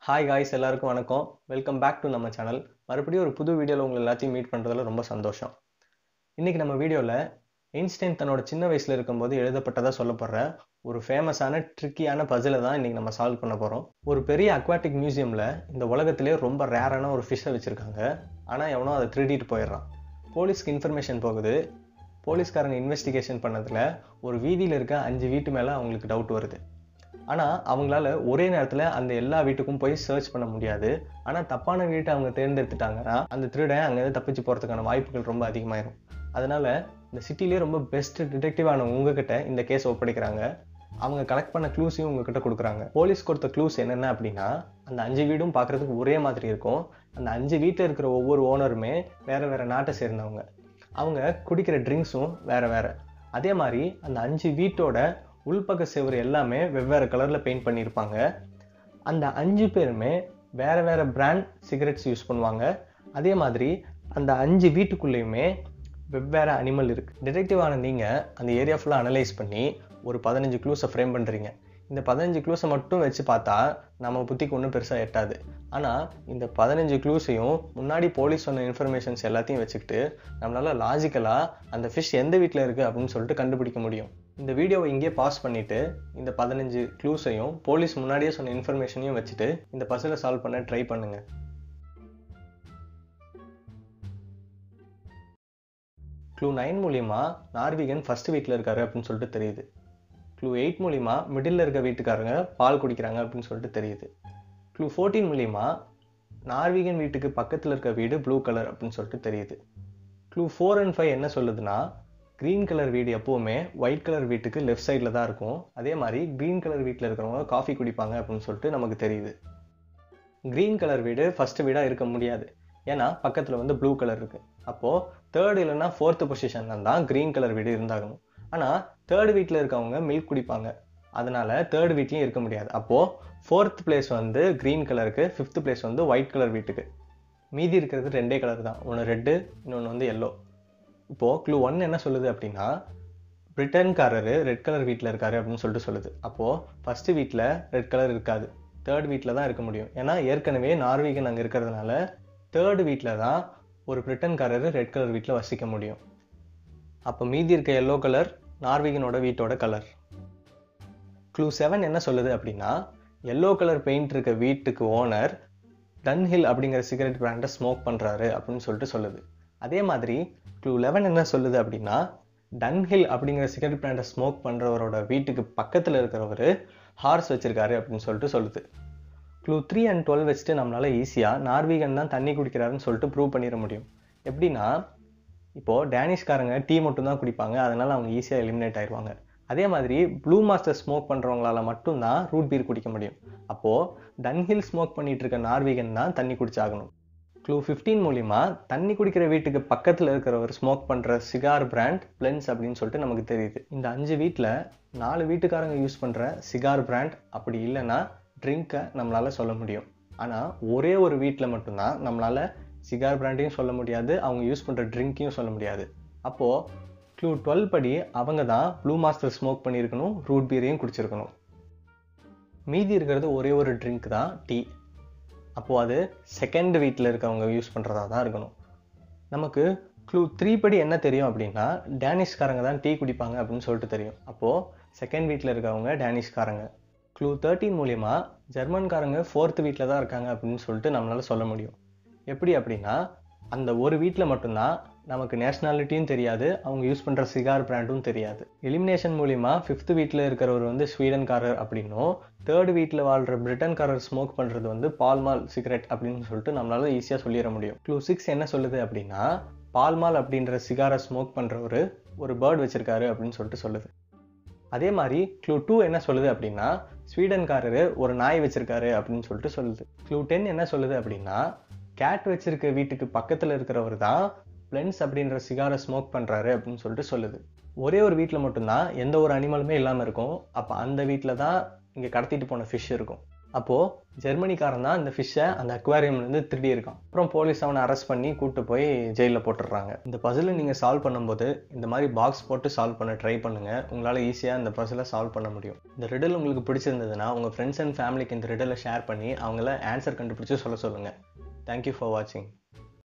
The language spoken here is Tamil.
ஹாய் காய்ஸ் எல்லாருக்கும் வணக்கம் வெல்கம் பேக் டு நம்ம சேனல் மறுபடியும் ஒரு புது வீடியோவில் உங்களை எல்லாத்தையும் மீட் பண்ணுறதுல ரொம்ப சந்தோஷம் இன்றைக்கி நம்ம வீடியோவில் ஐன்ஸ்டைன் தன்னோட சின்ன வயசில் இருக்கும்போது எழுதப்பட்டதாக சொல்லப்படுற ஒரு ஃபேமஸான ட்ரிக்கியான பசிலை தான் இன்றைக்கி நம்ம சால்வ் பண்ண போகிறோம் ஒரு பெரிய அக்வாட்டிக் மியூசியமில் இந்த உலகத்திலே ரொம்ப ரேரான ஒரு ஃபிஷ்ஷை வச்சுருக்காங்க ஆனால் எவனோ அதை திருடிட்டு போயிடுறான் போலீஸ்க்கு இன்ஃபர்மேஷன் போகுது போலீஸ்காரங்க இன்வெஸ்டிகேஷன் பண்ணதில் ஒரு வீதியில் இருக்க அஞ்சு வீட்டு மேலே அவங்களுக்கு டவுட் வருது ஆனால் அவங்களால ஒரே நேரத்தில் அந்த எல்லா வீட்டுக்கும் போய் சர்ச் பண்ண முடியாது ஆனால் தப்பான வீட்டை அவங்க தேர்ந்தெடுத்துட்டாங்கன்னா அந்த திருடன் அங்கேருந்து தப்பிச்சு போகிறதுக்கான வாய்ப்புகள் ரொம்ப அதிகமாயிரும் அதனால இந்த சிட்டிலேயே ரொம்ப பெஸ்ட் டிடெக்டிவான உங்ககிட்ட இந்த கேஸ் ஒப்படைக்கிறாங்க அவங்க கலெக்ட் பண்ண க்ளூஸையும் உங்ககிட்ட கொடுக்குறாங்க போலீஸ் கொடுத்த க்ளூஸ் என்னென்ன அப்படின்னா அந்த அஞ்சு வீடும் பார்க்குறதுக்கு ஒரே மாதிரி இருக்கும் அந்த அஞ்சு வீட்டில் இருக்கிற ஒவ்வொரு ஓனருமே வேற வேற நாட்டை சேர்ந்தவங்க அவங்க குடிக்கிற ட்ரிங்க்ஸும் வேற வேற அதே மாதிரி அந்த அஞ்சு வீட்டோட உள்பக்க செவரு எல்லாமே வெவ்வேறு கலரில் பெயிண்ட் பண்ணியிருப்பாங்க அந்த அஞ்சு பேருமே வேற வேற பிராண்ட் சிகரெட்ஸ் யூஸ் பண்ணுவாங்க அதே மாதிரி அந்த அஞ்சு வீட்டுக்குள்ளேயுமே வெவ்வேறு அனிமல் இருக்குது டிடெக்டிவான நீங்கள் அந்த ஏரியா ஃபுல்லாக அனலைஸ் பண்ணி ஒரு பதினஞ்சு க்ளூஸை ஃப்ரேம் பண்ணுறீங்க இந்த பதினஞ்சு க்ளூஸை மட்டும் வச்சு பார்த்தா நம்ம புத்திக்கு ஒன்றும் பெருசாக எட்டாது ஆனால் இந்த பதினஞ்சு க்ளூஸையும் முன்னாடி போலீஸ் சொன்ன இன்ஃபர்மேஷன்ஸ் எல்லாத்தையும் வச்சுக்கிட்டு நம்மளால் லாஜிக்கலாக அந்த ஃபிஷ் எந்த வீட்டில் இருக்குது அப்படின்னு சொல்லிட்டு கண்டுபிடிக்க முடியும் இந்த வீடியோவை இங்கே பாஸ் பண்ணிவிட்டு இந்த பதினஞ்சு க்ளூஸையும் போலீஸ் முன்னாடியே சொன்ன இன்ஃபர்மேஷனையும் வச்சுட்டு இந்த பசிலை சால்வ் பண்ண ட்ரை பண்ணுங்கள் க்ளூ நைன் மூலியமா நார்விகன் ஃபர்ஸ்ட் வீட்டில் இருக்காரு அப்படின்னு சொல்லிட்டு தெரியுது க்ளூ எயிட் மூலிமா மிடில் இருக்க வீட்டுக்காரங்க பால் குடிக்கிறாங்க அப்படின்னு சொல்லிட்டு தெரியுது க்ளூ ஃபோர்டீன் மூலிமா நார்விகன் வீட்டுக்கு பக்கத்தில் இருக்க வீடு ப்ளூ கலர் அப்படின்னு சொல்லிட்டு தெரியுது க்ளூ ஃபோர் அண்ட் ஃபைவ் என்ன சொல்லுதுன்னா க்ரீன் கலர் வீடு எப்போவுமே ஒயிட் கலர் வீட்டுக்கு லெஃப்ட் சைடில் தான் இருக்கும் அதே மாதிரி க்ரீன் கலர் வீட்டில் இருக்கிறவங்க காஃபி குடிப்பாங்க அப்படின்னு சொல்லிட்டு நமக்கு தெரியுது க்ரீன் கலர் வீடு ஃபர்ஸ்ட் வீடாக இருக்க முடியாது ஏன்னா பக்கத்தில் வந்து ப்ளூ கலர் இருக்குது அப்போது தேர்ட் இல்லைன்னா ஃபோர்த்து பொசிஷனில் தான் க்ரீன் கலர் வீடு இருந்தாகணும் ஆனால் தேர்ட் வீட்டில் இருக்கவங்க மில்க் குடிப்பாங்க அதனால தேர்ட் வீட்லேயும் இருக்க முடியாது அப்போது ஃபோர்த் பிளேஸ் வந்து க்ரீன் கலருக்கு ஃபிஃப்த் பிளேஸ் வந்து ஒயிட் கலர் வீட்டுக்கு மீதி இருக்கிறது ரெண்டே கலர் தான் ஒன்று ரெட்டு இன்னொன்று வந்து எல்லோ இப்போது க்ளூ ஒன் என்ன சொல்லுது அப்படின்னா பிரிட்டன்காரரு ரெட் கலர் வீட்டில் இருக்காரு அப்படின்னு சொல்லிட்டு சொல்லுது அப்போது ஃபஸ்ட்டு வீட்டில் ரெட் கலர் இருக்காது தேர்ட் வீட்டில் தான் இருக்க முடியும் ஏன்னா ஏற்கனவே நார்வீகன் அங்கே இருக்கிறதுனால தேர்டு வீட்டில் தான் ஒரு பிரிட்டன்காரர் ரெட் கலர் வீட்டில் வசிக்க முடியும் அப்போ மீதி இருக்க எல்லோ கலர் நார்வீகனோட வீட்டோட கலர் க்ளூ செவன் என்ன சொல்லுது அப்படின்னா எல்லோ கலர் பெயிண்ட் இருக்க வீட்டுக்கு ஓனர் டன்ஹில் அப்படிங்கிற சிகரெட் பிராண்டை ஸ்மோக் பண்ணுறாரு அப்படின்னு சொல்லிட்டு சொல்லுது அதே மாதிரி க்ளூ லெவன் என்ன சொல்லுது அப்படின்னா டன்ஹில் அப்படிங்கிற சிகரெட் பிராண்டை ஸ்மோக் பண்ணுறவரோட வீட்டுக்கு பக்கத்தில் இருக்கிறவர் ஹார்ஸ் வச்சிருக்காரு அப்படின்னு சொல்லிட்டு சொல்லுது க்ளூ த்ரீ அண்ட் டுவெல் வச்சுட்டு நம்மளால ஈஸியாக நார்வீகன் தான் தண்ணி குடிக்கிறாருன்னு சொல்லிட்டு ப்ரூவ் பண்ணிட முடியும் எப்படின்னா இப்போது டேனிஷ்காரங்க டீ மட்டும் தான் குடிப்பாங்க அதனால் அவங்க ஈஸியாக எலிமினேட் ஆயிடுவாங்க அதே மாதிரி ப்ளூ மாஸ்டர் ஸ்மோக் பண்ணுறவங்களால மட்டும்தான் ரூட் பீர் குடிக்க முடியும் அப்போது டன்ஹில் ஸ்மோக் பண்ணிட்டு இருக்க நார்வீகன் தான் தண்ணி குடிச்சாகணும் க்ளூ ஃபிஃப்டீன் மூலிமா தண்ணி குடிக்கிற வீட்டுக்கு பக்கத்தில் இருக்கிறவர் ஸ்மோக் பண்ணுற சிகார் பிராண்ட் பிளென்ஸ் அப்படின்னு சொல்லிட்டு நமக்கு தெரியுது இந்த அஞ்சு வீட்டில் நாலு வீட்டுக்காரங்க யூஸ் பண்ணுற சிகார் பிராண்ட் அப்படி இல்லைன்னா ட்ரிங்க்கை நம்மளால் சொல்ல முடியும் ஆனால் ஒரே ஒரு வீட்டில் மட்டும்தான் நம்மளால் சிகார் பிராண்டையும் சொல்ல முடியாது அவங்க யூஸ் பண்ணுற ட்ரிங்க்கையும் சொல்ல முடியாது அப்போது க்ளூ டுவெல் படி அவங்க தான் ப்ளூ மாஸ்டர் ஸ்மோக் பண்ணியிருக்கணும் ரூட் பீரையும் குடிச்சிருக்கணும் மீதி இருக்கிறது ஒரே ஒரு ட்ரிங்க் தான் டீ அப்போது அது செகண்ட் வீட்டில் இருக்கவங்க யூஸ் பண்ணுறதா தான் இருக்கணும் நமக்கு க்ளூ த்ரீ படி என்ன தெரியும் அப்படின்னா டேனிஷ்காரங்க தான் டீ குடிப்பாங்க அப்படின்னு சொல்லிட்டு தெரியும் அப்போது செகண்ட் வீட்டில் இருக்கவங்க டேனிஷ்காரங்க க்ளூ தேர்ட்டின் மூலிமா ஜெர்மன்காரங்க ஃபோர்த் வீட்டில் தான் இருக்காங்க அப்படின்னு சொல்லிட்டு நம்மளால் சொல்ல முடியும் எப்படி அப்படின்னா அந்த ஒரு வீட்டில் மட்டும்தான் நமக்கு நேஷ்னாலிட்டியும் தெரியாது அவங்க யூஸ் பண்ணுற சிகார் பிராண்டும் தெரியாது எலிமினேஷன் மூலிமா ஃபிஃப்த் வீட்டில் இருக்கிறவர் வந்து ஸ்வீடன்காரர் அப்படின்னும் தேர்ட் வீட்டில் வாழ்கிற பிரிட்டன்காரர் ஸ்மோக் பண்ணுறது வந்து பால்மால் சிகரெட் அப்படின்னு சொல்லிட்டு நம்மளால ஈஸியாக சொல்லிட முடியும் க்ளூ சிக்ஸ் என்ன சொல்லுது அப்படின்னா பால்மால் அப்படின்ற சிகாரை ஸ்மோக் பண்ணுறவர் ஒரு பேர்ட் வச்சிருக்காரு அப்படின்னு சொல்லிட்டு சொல்லுது அதே மாதிரி க்ளூ டூ என்ன சொல்லுது அப்படின்னா ஸ்வீடன்காரரு ஒரு நாய் வச்சிருக்காரு அப்படின்னு சொல்லிட்டு சொல்லுது க்ளூ டென் என்ன சொல்லுது அப்படின்னா கேட் வச்சிருக்க வீட்டுக்கு பக்கத்தில் இருக்கிறவர் தான் பிளென்ஸ் அப்படின்ற சிகாரை ஸ்மோக் பண்ணுறாரு அப்படின்னு சொல்லிட்டு சொல்லுது ஒரே ஒரு வீட்டில் மட்டும்தான் எந்த ஒரு அனிமலுமே இல்லாமல் இருக்கும் அப்போ அந்த வீட்டில் தான் இங்கே கடத்திட்டு போன ஃபிஷ் இருக்கும் அப்போது ஜெர்மனிக்காரன் தான் இந்த ஃபிஷ்ஷை அந்த அக்வாரியம்லேருந்து திருடி இருக்கான் அப்புறம் போலீஸ் அவனை அரெஸ்ட் பண்ணி கூட்டு போய் ஜெயிலில் போட்டுடுறாங்க இந்த பசிலை நீங்கள் சால்வ் பண்ணும்போது இந்த மாதிரி பாக்ஸ் போட்டு சால்வ் பண்ண ட்ரை பண்ணுங்கள் உங்களால் ஈஸியாக இந்த பசிலை சால்வ் பண்ண முடியும் இந்த ரிடல் உங்களுக்கு பிடிச்சிருந்ததுன்னா உங்கள் ஃப்ரெண்ட்ஸ் அண்ட் ஃபேமிலிக்கு இந்த ரிடலை ஷேர் பண்ணி அவங்கள ஆன்சர் கண்டுபிடிச்சி சொல்ல சொல்லுங்கள் தேங்க்யூ ஃபார் வாட்சிங்